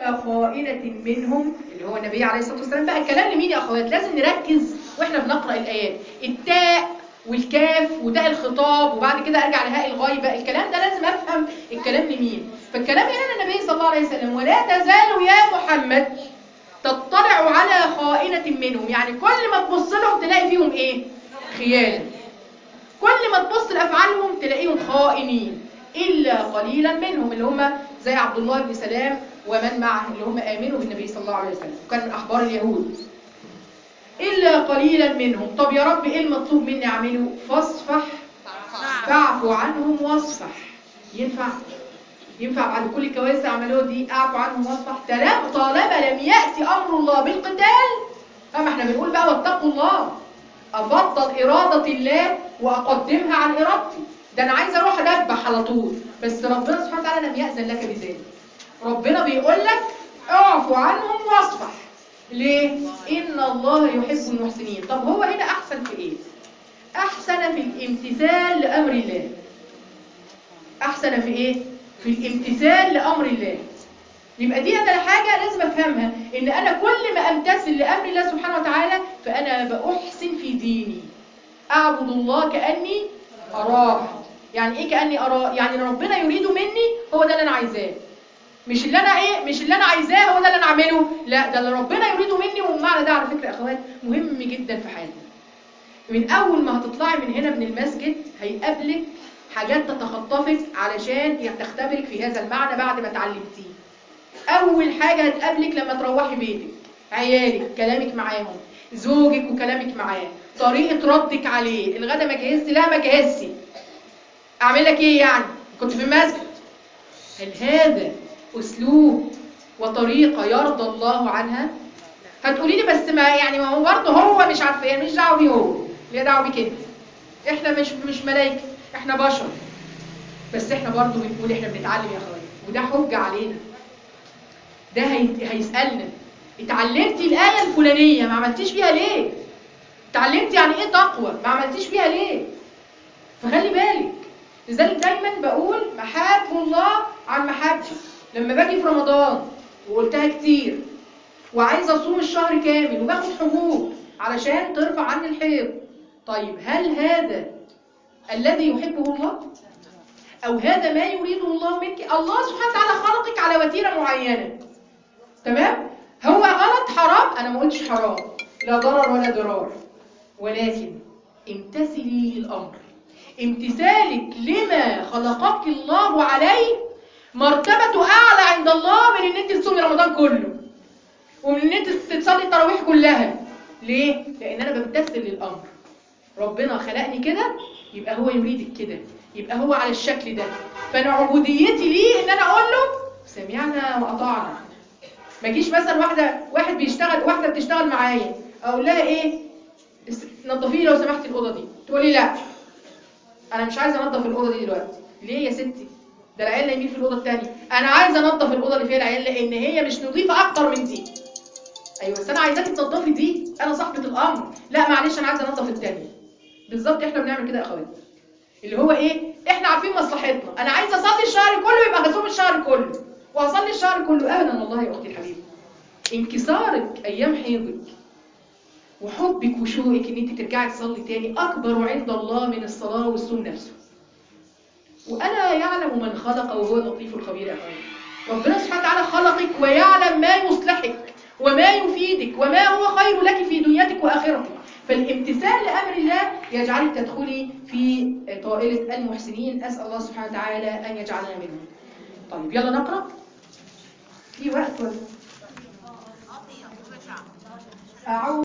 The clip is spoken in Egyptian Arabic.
على خائنة منهم اللي هو النبي عليه الصلاة والسلام بقى الكلام لمين يا أخوات لازم نركز وإحنا بنقرأ الآيات التاء والكاف وتاء الخطاب وبعد كده أرجع لهاء الغيبة الكلام ده لازم أفهم الكلام لمين فالكلام هنا النبي صلى الله عليه وسلم ولا تزال يا محمد تطلع على خائنة منهم يعني كل ما تبص لهم تلاقي فيهم إيه خيانة كل ما تبص لأفعالهم تلاقيهم خائنين إلا قليلا منهم اللي هم زي عبد الله بن سلام ومن معه اللي هم آمنوا بالنبي صلى الله عليه وسلم وكان من أخبار اليهود إلا قليلا منهم طب يا رب إيه المطلوب مني أعمله فاصفح فاعفو عنهم واصفح ينفع ينفع بعد كل الكوارث اللي عملوها دي اعفو عنهم واصفح تلا- طالما لم يأتي أمر الله بالقتال أما احنا بنقول بقى واتقوا الله أفضل إرادة الله وأقدمها عن إرادتي ده أنا عايز أروح أدبح على طول بس ربنا سبحانه وتعالى لم يأذن لك بذلك ربنا بيقول لك اعفو عنهم واصفح ليه؟ إن الله يحب المحسنين طب هو هنا أحسن في إيه؟ أحسن في الامتثال لأمر الله أحسن في إيه؟ في الامتثال لأمر الله يبقى دي أنا حاجة لازم أفهمها إن أنا كل ما أمتثل لأمر الله سبحانه وتعالى فأنا بأحسن في ديني أعبد الله كأني أراه يعني إيه كأني أراه؟ يعني ربنا يريد مني هو ده اللي أنا عايزاه مش اللي أنا إيه؟ مش اللي أنا عايزاه هو ده اللي أنا أعمله لا ده اللي ربنا يريده مني والمعنى ده على فكرة يا أخوات مهم جدا في حياتنا من أول ما هتطلعي من هنا من المسجد هيقابلك حاجات تتخطفك علشان تختبرك في هذا المعنى بعد ما اتعلمتيه أول حاجة هتقابلك لما تروحي بيتك عيالك كلامك معاهم زوجك وكلامك معاه طريقة ردك عليه الغدا ما جهزتي لا ما جهزتي أعمل لك إيه يعني كنت في المسجد هل هذا أسلوب وطريقة يرضى الله عنها هتقولي لي بس ما يعني ما هو برضه هو مش عارفه يعني مش دعوه بيه هو ليه دعوه بيك انت احنا مش مش ملائكه احنا بشر بس احنا برضه بنقول احنا بنتعلم يا اخويا وده حجه علينا ده هي... هيسالنا اتعلمتي الايه الفلانيه ما عملتيش بيها ليه اتعلمتي يعني ايه تقوى ما عملتيش بيها ليه فخلي بالك لذلك دايما بقول محاب الله عن محبتي لما باجي في رمضان وقلتها كتير وعايزه اصوم الشهر كامل وباخد حبوب علشان ترفع عني الحيض طيب هل هذا الذي يحبه الله او هذا ما يريده الله منك الله سبحانه وتعالى خلقك على وتيره معينه تمام هو غلط حرام انا ما قلتش حرام لا ضرر ولا ضرار ولكن امتثلي للامر امتثالك لما خلقك الله عليه مرتبته اعلى عند الله من ان انت تصومي رمضان كله ومن ان انت تصلي التراويح كلها ليه لان انا بمتثل للامر ربنا خلقني كده يبقى هو يريدك كده يبقى هو على الشكل ده فانا عبوديتي ليه ان انا اقول له سمعنا واطعنا ما يجيش مثلا واحده واحد بيشتغل واحده بتشتغل معايا اقول لها ايه اس- نظفي لي لو سمحتي الاوضه دي تقولي لا انا مش عايزه انظف الاوضه دي دلوقتي ليه يا ستي ده العيال نايمين في الاوضه الثانيه انا عايزه انظف الاوضه اللي فيها العيال لان هي مش نظيفه اكتر من دي ايوه بس انا عايزاكي تنظفي دي انا صاحبه الامر لا معلش انا عايزه انظف الثانيه بالظبط احنا بنعمل كده يا اخواتي اللي هو ايه احنا عارفين مصلحتنا انا عايزه اصلي الشهر كله يبقى هصوم الشهر كله وهصلي الشهر كله ابدا والله يا اختي الحبيبه انكسارك ايام حيضك وحبك وشوقك ان انت ترجعي تصلي تاني اكبر عند الله من الصلاه والصوم نفسه والا يعلم من خلق وهو اللطيف الخبير يا اخواني ربنا سبحانه وتعالى خلقك ويعلم ما يصلحك وما يفيدك وما هو خير لك في دنيتك واخرتك فالامتثال لامر الله يجعلك تدخلي في طائله المحسنين اسال الله سبحانه وتعالى ان يجعلنا منهم طيب يلا نقرا في وقت ولا أعوذ